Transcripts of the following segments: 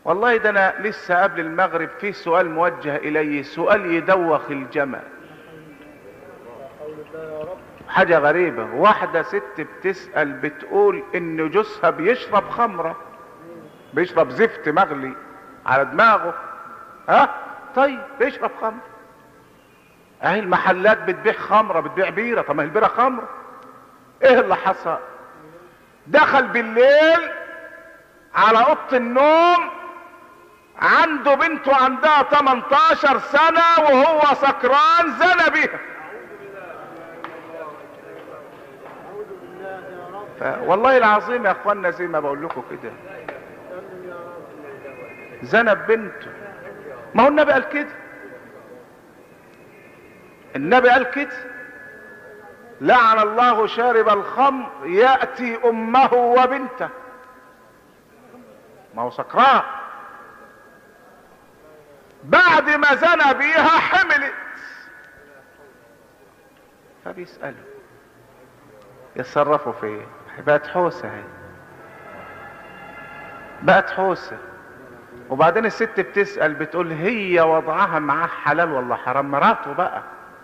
والله ده انا لسه قبل المغرب في سؤال موجه الي سؤال يدوخ الجمل حاجة غريبة واحدة ست بتسأل بتقول ان جوزها بيشرب خمرة بيشرب زفت مغلي على دماغه ها طيب بيشرب خمر اهي المحلات بتبيع خمرة بتبيع بيرة طب ما هي البيرة خمرة ايه اللي حصل دخل بالليل على اوضه النوم عنده بنته عندها 18 سنة وهو سكران زنى بيها ف- والله العظيم يا اخوانا زي ما بقول لكم كده زنى ببنته ما هو النبي قال كده النبي قال كده لعن الله شارب الخمر يأتي أمه وبنته ما هو سكران بعد ما زنى بيها حملت فبيسألوا يتصرفوا في ايه بقت حوسة اهي بقت حوسة وبعدين الست بتسأل بتقول هي وضعها معاه حلال ولا حرام مراته بقى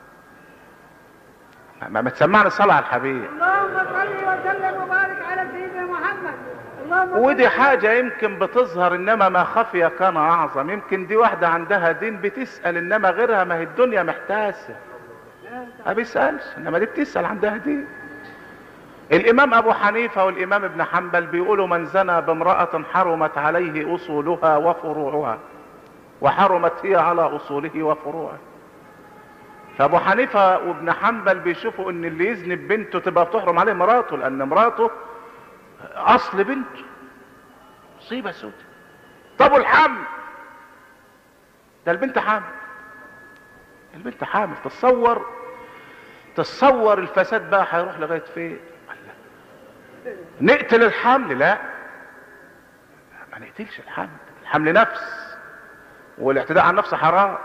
ما, ما تسمعنا الصلاة على الحبيب اللهم صل وسلم وبارك على سيدنا محمد اللهم صل ودي وسلم. حاجة يمكن بتظهر انما ما خفي كان اعظم يمكن دي واحدة عندها دين بتسأل انما غيرها ما هي الدنيا محتاسة ما بيسألش انما دي بتسأل عندها دين الامام ابو حنيفة والامام ابن حنبل بيقولوا من زنى بامرأة حرمت عليه اصولها وفروعها وحرمت هي على اصوله وفروعه فابو حنيفة وابن حنبل بيشوفوا ان اللي يزني ببنته تبقى بتحرم عليه مراته لان مراته اصل بنته مصيبه سودة طب والحمل ده البنت حامل البنت حامل تصور تصور الفساد بقى هيروح لغايه فين الله. نقتل الحمل لا ما نقتلش الحمل الحمل نفس والاعتداء على النفس حرام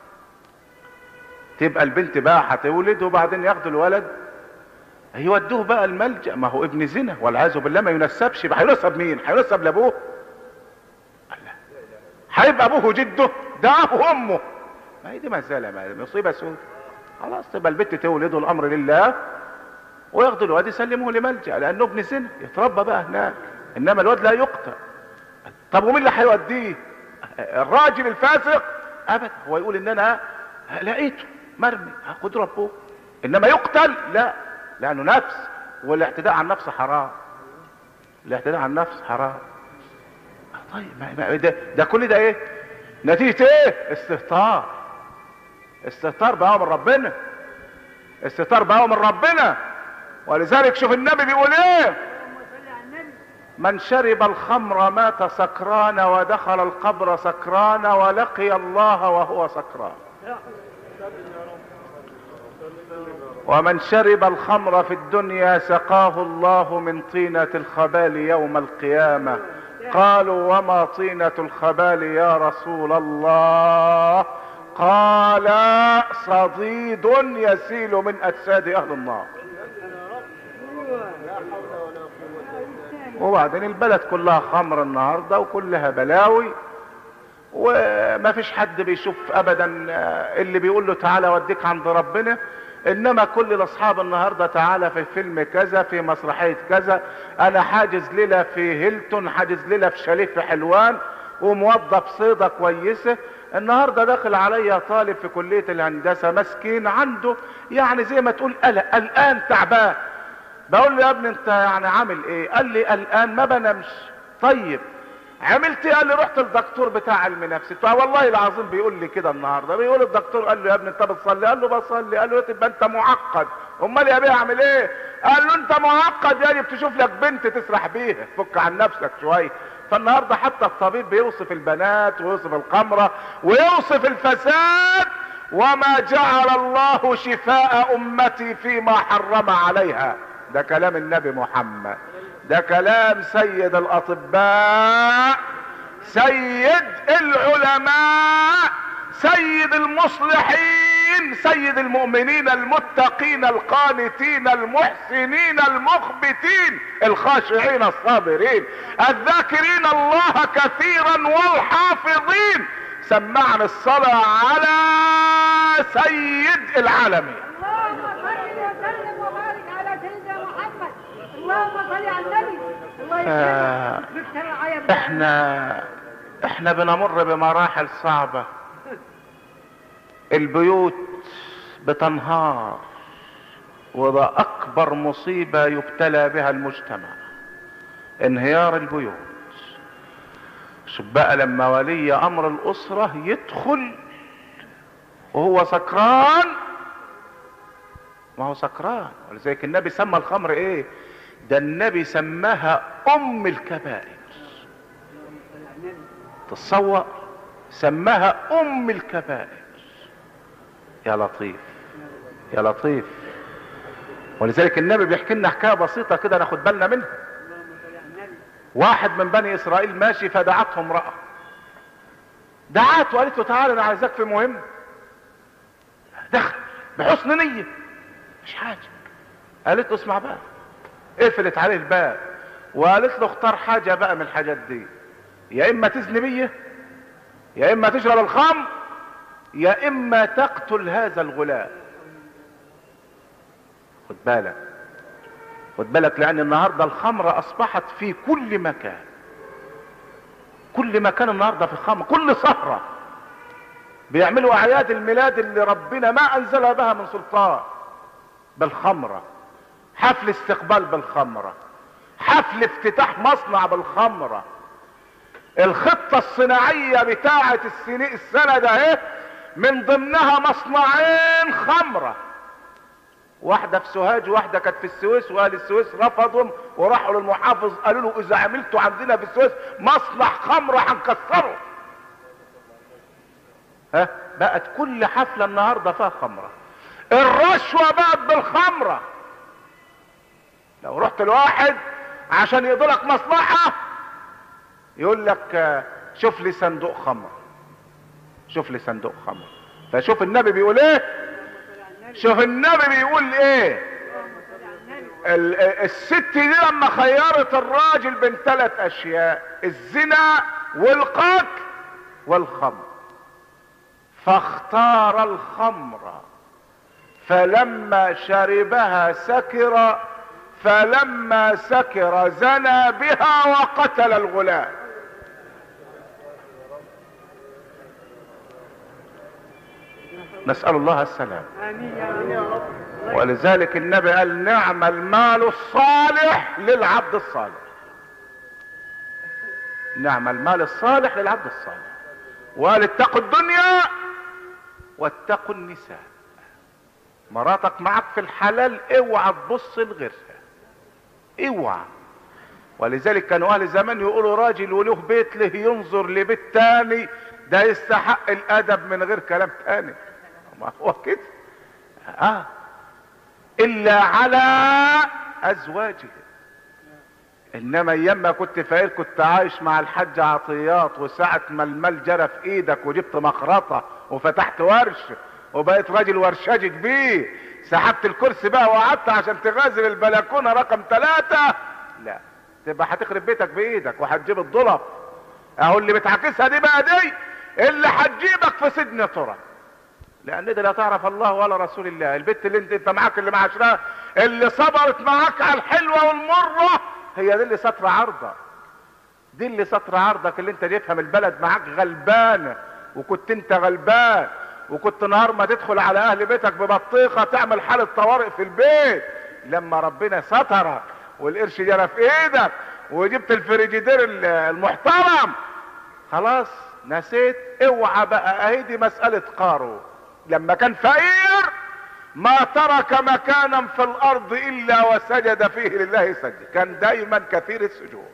تبقى البنت بقى هتولد وبعدين ياخدوا الولد يودوه بقى الملجأ ما هو ابن زنا والعياذ بالله ما ينسبش يبقى هينسب مين؟ هينسب لابوه؟ الله. هيبقى ابوه وجده ده ابو امه ما هي دي مسألة ما مصيبة سود خلاص تبقى البنت تولده الامر لله وياخدوا الواد يسلموه لملجأ لانه ابن زنا يتربى بقى هناك انما الواد لا يقتل طب ومين اللي هيوديه؟ الراجل الفاسق ابدا هو يقول ان انا لقيته مرمي هاخد ربه انما يقتل لا لانه نفس والاعتداء على النفس حرام الاعتداء على النفس حرام طيب ما ما ده, ده كل ده ايه نتيجة ايه استهتار استهتار بأوامر ربنا استهتار بأوامر ربنا ولذلك شوف النبي بيقول ايه اللهم صل على النبي من شرب الخمر مات سكران ودخل القبر سكران ولقي الله وهو سكران ومن شرب الخمر في الدنيا سقاه الله من طينة الخبال يوم القيامة قالوا وما طينة الخبال يا رسول الله قال صديد يسيل من أجساد أهل النار وبعدين البلد كلها خمر النهارده وكلها بلاوي وما فيش حد بيشوف ابدا آه، اللي بيقول له تعالى اوديك عند ربنا انما كل الاصحاب النهارده تعالى في فيلم كذا في مسرحيه كذا انا حاجز ليله في هيلتون حاجز ليله في شاليه في حلوان وموظف صيده كويسه النهارده داخل عليا طالب في كليه الهندسه مسكين عنده يعني زي ما تقول قلق قلقان تعبان بقول له يا ابني انت يعني عامل ايه قال لي قلقان ما بنامش طيب عملت ايه قال لي رحت للدكتور بتاع علم نفس قلت له والله العظيم بيقول لي كده النهارده بيقول الدكتور قال له يا ابني انت بتصلي قال له بصلي قال له تبقى انت معقد امال يا بيه اعمل ايه قال له انت معقد يعني بتشوف لك بنت تسرح بيها فك عن نفسك شويه فالنهارده حتى الطبيب بيوصف البنات ويوصف الخمره ويوصف الفساد وما جعل الله شفاء امتي فيما حرم عليها ده كلام النبي محمد ده كلام سيد الاطباء سيد العلماء سيد المصلحين مين سيد المؤمنين المتقين القانتين المحسنين المخبتين الخاشعين الصابرين الذاكرين الله كثيرا والحافظين سمعنا الصلاة على سيد العالمين اللهم صل وسلم وبارك على سيدنا محمد اللهم صل على النبي الله آه. يكرمك دكتور العيب احنا احنا بنمر بمراحل صعبة البيوت بتنهار وده اكبر مصيبة يبتلى بها المجتمع انهيار البيوت شوف بقى لما ولي امر الاسرة يدخل وهو سكران ما هو سكران ولذلك النبي سمى الخمر ايه ده النبي سماها ام الكبائر تصور سماها ام الكبائر يا لطيف يا لطيف ولذلك النبي بيحكي لنا حكايه بسيطه كده ناخد بالنا منها واحد من بني اسرائيل ماشي فدعته امراه دعته وقالت له تعالى انا عايزاك في مهم دخل بحسن نيه مش حاجه قالت له اسمع بقى قفلت عليه الباب وقالت له اختار حاجه بقى من الحاجات دي يا اما تزني بيه يا اما تشرب الخمر يا اما تقتل هذا الغلام خد بالك خد بالك لان النهارده الخمره اصبحت في كل مكان كل مكان النهارده في خمر كل سهره بيعملوا اعياد الميلاد اللي ربنا ما انزلها بها من سلطان بالخمره حفل استقبال بالخمره حفل افتتاح مصنع بالخمره الخطة الصناعية بتاعة السنة السنة ده اهي من ضمنها مصنعين خمرة واحدة في سوهاج وواحدة كانت في السويس واهل السويس رفضهم وراحوا للمحافظ قالوا له اذا عملتوا عندنا في السويس مصنع خمرة هنكسره ها بقت كل حفلة النهاردة فيها خمرة الرشوة بقت بالخمرة لو رحت لواحد عشان يقضلك مصلحة يقول لك آه، شوف لي صندوق خمر شوف لي صندوق خمر فشوف النبي بيقول ايه شوف النبي بيقول ايه ال- آه، الست دي لما خيرت الراجل بين ثلاث اشياء الزنا والقتل والخمر فاختار الخمر فلما شربها سكر فلما سكر زنى بها وقتل الغلام نسأل الله السلام امين يا رب يا رب ولذلك النبي قال نعم المال الصالح للعبد الصالح نعم المال الصالح للعبد الصالح وقال اتقوا الدنيا واتقوا النساء مراتك معك في الحلال اوعى تبص لغيرها اوعى ولذلك كانوا اهل زمان يقولوا راجل وله بيت له ينظر لبيت تاني ده يستحق الادب من غير كلام تاني ما هو كده اه الا على ازواجه انما ايام ما كنت فقير كنت عايش مع الحاج عطيات وساعة ما المال جرى في ايدك وجبت مخرطة وفتحت ورش وبقيت راجل ورشاجي كبير سحبت الكرسي بقى وقعدت عشان تغازل البلكونة رقم ثلاثة لا تبقى هتخرب بيتك بايدك وهتجيب الضلف اهو اللي بتعكسها دي بقى دي اللي هتجيبك في سجن ترى لان دي لا تعرف الله ولا رسول الله البت اللي انت, انت معاك اللي معاشرها اللي صبرت معاك على الحلوة والمرة هي دي اللي ستر عرضك دي اللي ستر عرضك اللي انت تفهم البلد معاك غلبانة وكنت انت غلبان وكنت نهار ما تدخل على اهل بيتك ببطيخة تعمل حالة طوارئ في البيت لما ربنا سترك والقرش جرى في ايدك وجبت الفريجيدير المحترم خلاص نسيت اوعى بقى اهي دي مسألة قارو لما كان فقير ما ترك مكانا في الارض الا وسجد فيه لله سجد كان دايما كثير السجود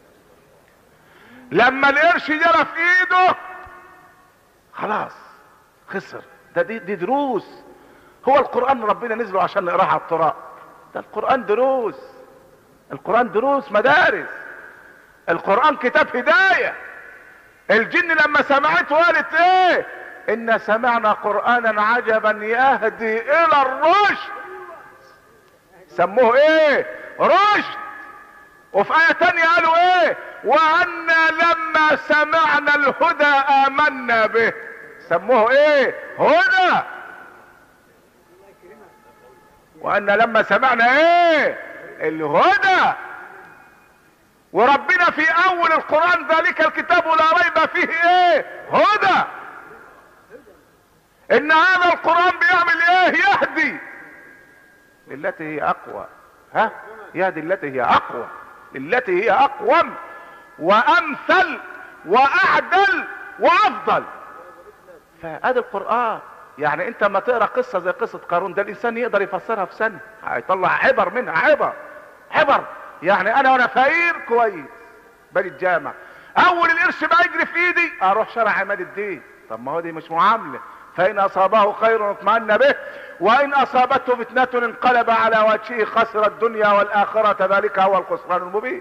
لما القرش جرى في ايده خلاص خسر ده دي, دي دروس هو القرآن ربنا نزله عشان نقراه على التراب ده القرآن دروس القرآن دروس مدارس القرآن كتاب هداية الجن لما سمعته قالت ايه ان سمعنا قرآنا عجبا يهدي الى الرشد سموه ايه رشد وفي آية تانية قالوا ايه وأنا لما سمعنا الهدى آمنا به سموه ايه هدى وأنا لما سمعنا ايه الهدى وربنا في اول القرآن ذلك الكتاب لا ريب فيه ايه هدى ان هذا القرآن بيعمل ايه يهدي للتي هي اقوى ها يهدي التي هي اقوى التي هي اقوم وامثل واعدل وافضل فادي القرآن يعني انت ما تقرا قصة زي قصة قارون ده الانسان يقدر يفسرها في سنة هيطلع عبر منها عبر عبر يعني انا وانا فقير كويس بني الجامع اول القرش ما يجري في ايدي اروح شارع عماد الدين طب ما هو دي مش معاملة فان اصابه خير اطمأن به وان اصابته فتنة انقلب على وجهه خسر الدنيا والاخرة ذلك هو الخسران المبين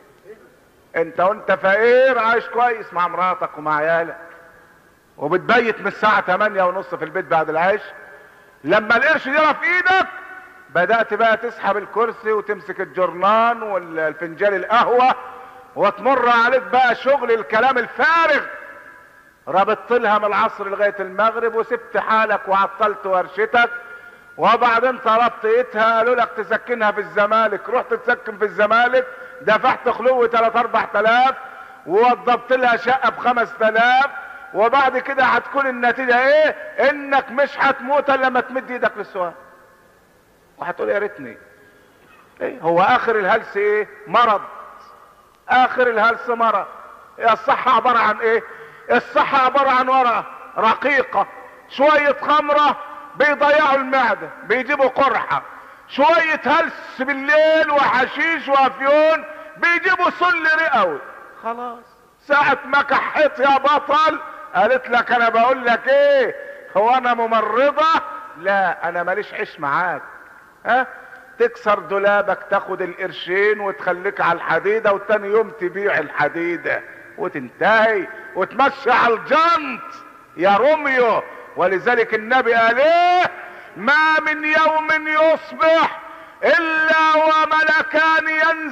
انت وانت فقير عايش كويس مع مراتك ومع عيالك وبتبيت من الساعة 8 ونص في البيت بعد العيش لما القرش يرى في ايدك بدأت بقى تسحب الكرسي وتمسك الجرنان والفنجان القهوة وتمر عليك بقى شغل الكلام الفارغ ربطت لها من العصر لغاية المغرب وسبت حالك وعطلت ورشتك وبعدين طلبت ايتها قالوا لك تسكنها في الزمالك رحت تسكن في الزمالك دفعت خلو 3 4000 ووضبت لها شقة بخمس تلاف وبعد كده هتكون النتيجة ايه انك مش هتموت الا لما تمد ايدك للسؤال وهتقول يا ريتني ايه هو اخر الهلس ايه مرض اخر الهلس مرض هي الصحة عبارة عن ايه الصحة عبارة عن ورقة رقيقة شوية خمرة بيضيعوا المعدة بيجيبوا قرحة شوية هلس بالليل وحشيش وافيون بيجيبوا سل رئوي خلاص ساعة ما كحيت يا بطل قالت لك انا بقول لك ايه هو انا ممرضة لا انا ماليش عيش معاك ها تكسر دولابك تاخد القرشين وتخليك على الحديدة وتاني يوم تبيع الحديدة وتنتهي وتمشي على الجنط يا روميو ولذلك النبي قال ايه ما من يوم يصبح الا وملكان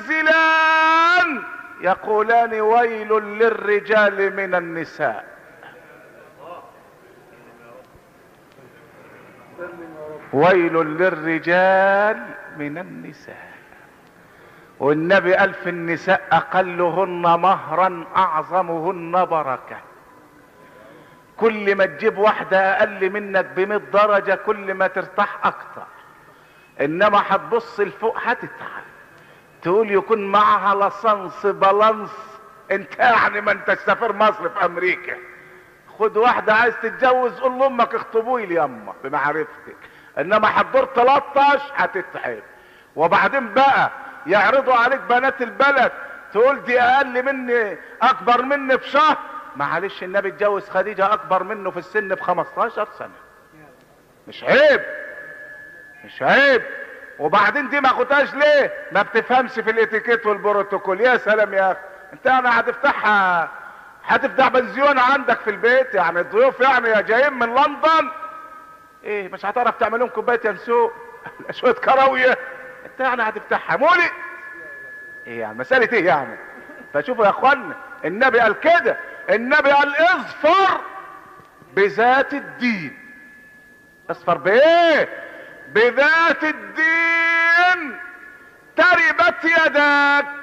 ينزلان يقولان ويل للرجال من النساء ويل للرجال من النساء والنبي قال في النساء اقلهن مهرا اعظمهن بركه كل ما تجيب واحدة اقل منك بمئة درجة كل ما ترتاح اكتر انما هتبص لفوق هتتعب تقول يكون معها لصنص بالانس انت يعني ما انت سفير مصر في امريكا خد واحدة عايز تتجوز قول لامك اخطبوي لي يما بمعرفتك انما هتدور تلطش هتتعب وبعدين بقى يعرضوا عليك بنات البلد تقول دي اقل مني اكبر مني بشهر معلش النبي اتجوز خديجة اكبر منه في السن ب 15 سنة مش عيب مش عيب وبعدين دي ما خدهاش ليه ما بتفهمش في الاتيكيت والبروتوكول يا سلام يا اخي انت يعني هتفتحها هتفتح بنزيون عندك في البيت يعني الضيوف يعني جايين من لندن ايه مش هتعرف تعمل لهم كوبايه ينسوق شويه كراويه انت يعني هتفتحها مولي ايه يعني مساله ايه يعني فشوفوا يا اخوانا النبي قال كده النبي قال اظفر بذات الدين اصفر بايه بذات الدين تربت يداك